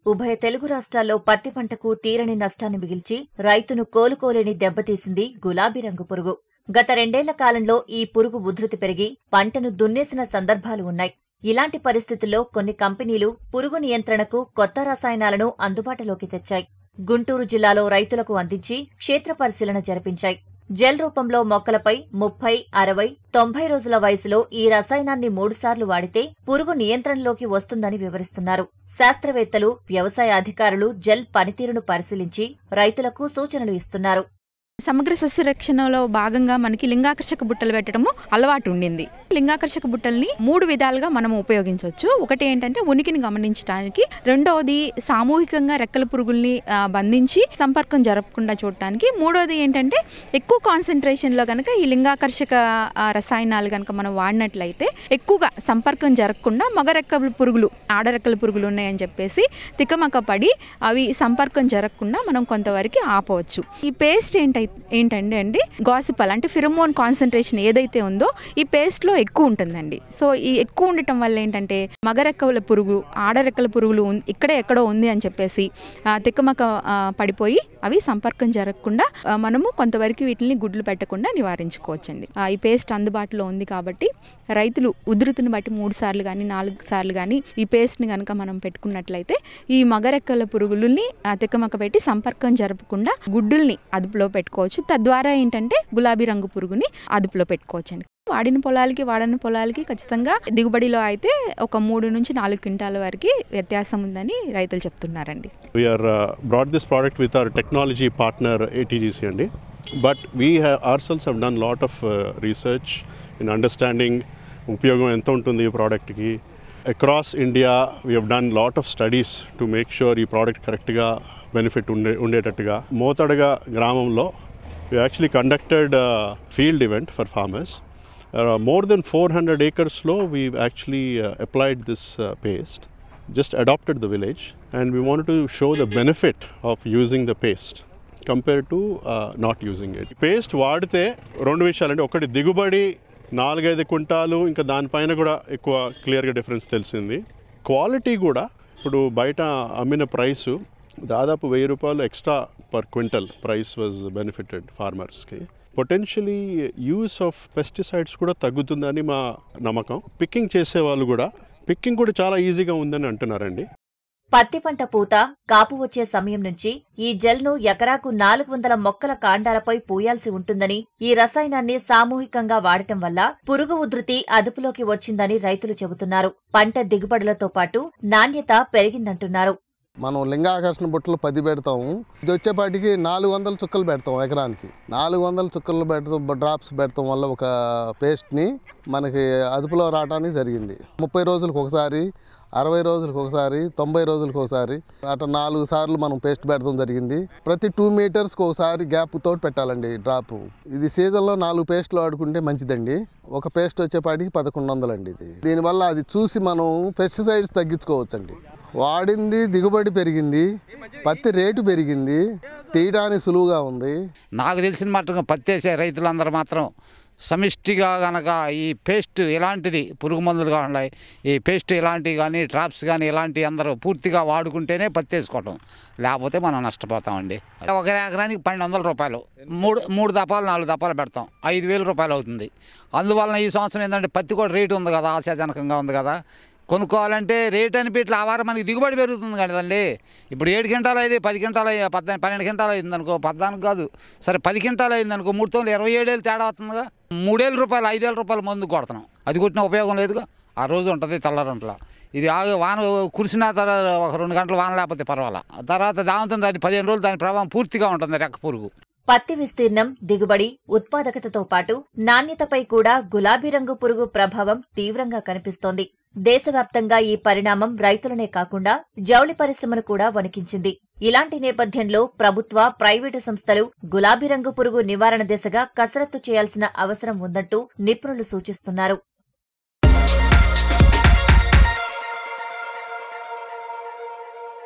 ఉభయ తెలుగు రాష్ట్రాల్లో పత్తి పంటకు తీరని నష్టాన్ని మిగిల్చి రైతును కోలుకోలేని దెబ్బతీసింది గులాబీ రంగు పురుగు గత రెండేళ్ల కాలంలో ఈ పురుగు ఉధృతి పెరిగి పంటను దున్నేసిన సందర్భాలు ఉన్నాయి ఇలాంటి పరిస్థితుల్లో కొన్ని కంపెనీలు పురుగు నియంత్రణకు కొత్త రసాయనాలను అందుబాటులోకి తెచ్చాయి గుంటూరు జిల్లాలో రైతులకు అందించి క్షేత్ర పరిశీలన జరిపించాయి జెల్ రూపంలో మొక్కలపై ముప్పై అరవై తొంభై రోజుల వయసులో ఈ రసాయనాన్ని మూడుసార్లు వాడితే పురుగు నియంత్రణలోకి వస్తుందని వివరిస్తున్నారు శాస్త్రవేత్తలు వ్యవసాయ అధికారులు జెల్ పనితీరును పరిశీలించి రైతులకు సూచనలు ఇస్తున్నారు సమగ్ర సస్యరక్షణలో భాగంగా మనకి లింగాకర్షక బుట్టలు పెట్టడము అలవాటు ఉండింది లింగాకర్షక బుట్టల్ని మూడు విధాలుగా మనం ఉపయోగించవచ్చు ఒకటి ఏంటంటే ఉనికిని గమనించడానికి రెండవది సామూహికంగా రెక్కల పురుగుల్ని ఆ, బంధించి సంపర్కం జరపకుండా చూడటానికి మూడవది ఏంటంటే ఎక్కువ కాన్సన్ట్రేషన్లో కనుక ఈ లింగాకర్షక ఆ, రసాయనాలు కనుక మనం వాడినట్లయితే ఎక్కువగా సంపర్కం జరగకుండా మగ రెక్కల పురుగులు ఆడరెక్కల పురుగులు ఉన్నాయని చెప్పేసి తికమక పడి అవి సంపర్కం జరగకుండా మనం కొంతవరకు ఆపవచ్చు ఈ పేస్ట్ ఏంటై ఏంటంటే అండి గాసిపల్ అంటే ఫిరమోన్ కాన్సన్ట్రేషన్ ఏదైతే ఉందో ఈ పేస్ట్లో ఎక్కువ ఉంటుందండి సో ఈ ఎక్కువ ఉండటం వల్ల ఏంటంటే మగరెక్కల పురుగు ఆడరెక్కల పురుగులు ఉన్- ఇక్కడే ఎక్కడో ఉంది అని చెప్పేసి ఆ, తికమక ఆ, పడిపోయి అవి సంపర్కం జరగకుండా ఆ, మనము కొంతవరకు వీటిని గుడ్లు పెట్టకుండా నివారించుకోవచ్చండి ఆ, ఈ పేస్ట్ అందుబాటులో ఉంది కాబట్టి రైతులు ఉధృతిని బట్టి మూడు సార్లు కానీ నాలుగు సార్లు కానీ ఈ పేస్ట్ని కనుక మనం పెట్టుకున్నట్లయితే ఈ మగరెక్కల పురుగుల్ని ఆ, తికమక పెట్టి సంపర్కం జరపకుండా గుడ్డుల్ని అదుపులో పెట్టుకోవచ్చు తద్వారా ఏంటంటే గులాబీ రంగు పురుగుని అదుపులో పెట్టుకోవచ్చండి వాడిన పొలాలకి వాడని పొలాలకి ఖచ్చితంగా దిగుబడిలో అయితే ఒక మూడు నుంచి నాలుగు క్వింటాల వరకు వ్యత్యాసం ఉందని రైతులు చెప్తున్నారండి We are uh, brought this product with our technology partner ATGC అండి but we ourselves have done lot of uh, research in understanding ఉపయోగం ఎంత ఉంటుంది ఈ ప్రోడక్ట్కి across India we have done lot of studies to make sure ఈ product కరెక్ట్గా benefit ఉండే ఉండేటట్టుగా మోతడగా గ్రామంలో we actually conducted a field event for farmers uh, more than 400 acres low we've actually uh, applied this uh, paste just adopted the village and we wanted to show the benefit of using the paste compared to uh, not using it paste వాడితే రెండు విషయాలంటే ఒకటి దిగుబడి నాలుగైదు quintal ఇంకా దానిపైన కూడా ఎక్కువ క్లియర్గా డిఫరెన్స్ తెలిసింది క్వాలిటీ కూడా ఇప్పుడు బయట అమ్మిన ప్రైసు దాదాపు వెయ్యి రూపాయలు extra per quintal price was benefited ఫార్మర్స్కి పొటెన్షియలీ యూస్ ఆఫ్ పెస్టిసైడ్స్ కూడా తగ్గుతుందని మా నమ్మకం పిక్కింగ్ చేసే వాళ్ళు కూడా పిక్కింగ్ కూడా చాలా ఈజీగా ఉందని అంటున్నారండి పత్తి పంట పూత కాపు వచ్చే సమయం నుంచి ఈ జెల్ను ఎకరాకు నాలుగు వందల మొక్కల కాండాలపై పూయాల్సి ఉంటుందని ఈ రసాయనాన్ని సామూహికంగా వాడటం వల్ల పురుగు ఉధృతి అదుపులోకి వచ్చిందని రైతులు చెబుతున్నారు పంట దిగుబడులతో పాటు నాణ్యత పెరిగిందంటున్నారు మనం లింగాకర్షణ బుట్టలు పది పెడతాము ఇది వచ్చేపాటికి నాలుగు వందల చుక్కలు పెడతాం ఎకరానికి నాలుగు వందల చుక్కలు పెడతాం డ్రాప్స్ పెడతాం వల్ల ఒక పేస్ట్ని మనకి అదుపులో రావడానికి జరిగింది ముప్పై రోజులకు ఒకసారి అరవై రోజులకు ఒకసారి తొంభై రోజులకు ఒకసారి అట్లా నాలుగు సార్లు మనం పేస్ట్ పెడతాం జరిగింది ప్రతి టూ మీటర్స్కి ఒకసారి గ్యాప్ తోటి పెట్టాలండి డ్రాప్ ఇది సీజన్లో నాలుగు పేస్ట్లు వాడుకుంటే మంచిదండి ఒక పేస్ట్ వచ్చేపాటికి పదకొండు వందలండి ఇది దీనివల్ల అది చూసి మనం పెస్టిసైడ్స్ తగ్గించుకోవచ్చండి వాడింది దిగుబడి పెరిగింది పత్తి రేటు పెరిగింది తీయడానికి సులువుగా ఉంది నాకు తెలిసిన మట్టుగా పత్తి వేసే రైతులందరూ మాత్రం సమిష్టిగా గనక ఈ పేస్ట్ ఇలాంటిది పురుగు మందులు ఉన్నాయి ఈ పేస్ట్ ఇలాంటివి కానీ ట్రాప్స్ కానీ ఇలాంటివి అందరూ పూర్తిగా వాడుకుంటేనే పత్తి వేసుకోవటం లేకపోతే మనం నష్టపోతామండి ఒక ఎకరానికి పన్నెండు వందల రూపాయలు మూడు మూడు దపాలు నాలుగు దపాలు పెడతాం ఐదు వేల రూపాయలు అవుతుంది అందువలన ఈ సంవత్సరం ఏంటంటే పత్తి కూడా రేటు ఉంది కదా ఆశాజనకంగా ఉంది కదా కొనుక్కోవాలంటే రేట్ అనిపెట్టి ఆ వారం మనకి దిగుబడి పెరుగుతుంది కదండి ఇప్పుడు ఏడు క్వింటాలు అయింది పది క్వింటాలు అయ్యి పద్నాలుగు పన్నెండు క్వింటాలు అయింది అనుకో పద్నాలుగు కాదు సరే పది క్వింటాలు అయింది అనుకో మూడు తోలు ఇరవై ఏడేళ్ళు తేడా అవుతుందిగా మూడేళ్ళ రూపాయలు ఐదేళ్ళ రూపాయలు మందు కొడుతున్నాం అది కొట్టిన ఉపయోగం లేదుగా ఆ రోజు ఉంటుంది తెల్లరంట్ల ఇది ఆగి వాన కురిసిన తర్వాత ఒక రెండు గంటలు వాన లేకపోతే పర్వాలా తర్వాత దాంతో దాని పదిహేను రోజులు దాని ప్రభావం పూర్తిగా ఉంటుంది రెక్క పురుగు పత్తి విస్తీర్ణం దిగుబడి ఉత్పాదకతతో పాటు నాణ్యతపై కూడా గులాబీ రంగు పురుగు ప్రభావం తీవ్రంగా కనిపిస్తోంది దేశవ్యాప్తంగా ఈ పరిణామం రైతులనే కాకుండా జౌళి పరిశ్రమను కూడా వణికించింది ఇలాంటి నేపథ్యంలో ప్రభుత్వ ప్రైవేటు సంస్థలు గులాబీ రంగు పురుగు నివారణ దిశగా కసరత్తు చేయాల్సిన అవసరం ఉందంటూ నిపుణులు సూచిస్తున్నారు